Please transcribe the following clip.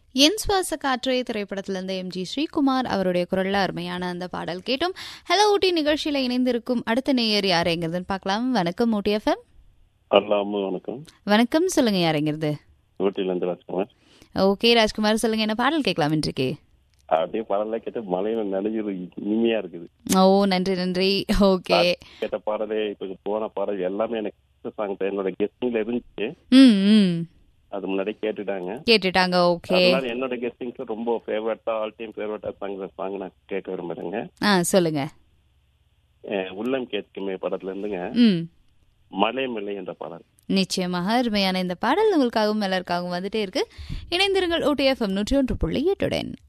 என் சுவாச காற்றே திரைப்படத்திலிருந்து எம் ஜி ஸ்ரீகுமார் அவருடைய குரல்ல அருமையான அந்த பாடல் கேட்டோம் ஹலோ ஊட்டி நிகழ்ச்சியில இணைந்திருக்கும் அடுத்த நேயர் யாருங்கிறதுன்னு பார்க்கலாம் வணக்கம் ஊட்டி எஃப்எம் அல்லாம வணக்கம் வணக்கம் சொல்லுங்க யாருங்கிறது ஊட்டியிலேருந்து ராஜ்குமார் ஓகே ராஜ்குமார் சொல்லுங்க என்ன பாடல் கேட்கலாம் இன்றைக்கு அப்படியே படம்ல கேட்டு மலையில நனைஞ்சது இனிமையா இருக்குது ஓ நன்றி நன்றி ஓகே கேட்ட பாடலே இப்ப போன பாடல் எல்லாமே எனக்கு சாங் என்னோட கெஸ்டிங்ல இருந்துச்சு ம் ம் அது முன்னாடி கேட்டுட்டாங்க கேட்டுட்டாங்க ஓகே அதனால என்னோட கெஸ்டிங்க்கு ரொம்ப ஃபேவரட்டா ஆல் டைம் ஃபேவரட்டா சாங் சாங் நான் கேட்க விரும்புறேங்க ஆ சொல்லுங்க அஹ் உள்ளம் கேட்குமே படத்துல இருந்துங்க ம் மலை மில்லை என்ற பாடல் நிச்சயமாக அருமையான இந்த பாடல் உங்களுக்காகவும் எல்லாருக்காகவும் வந்துட்டே இருக்கு இணைந்திருங்கள் ஓடிஎஃப்எம் நூற்றி ஒன்று புள்ளி எட்டுடன்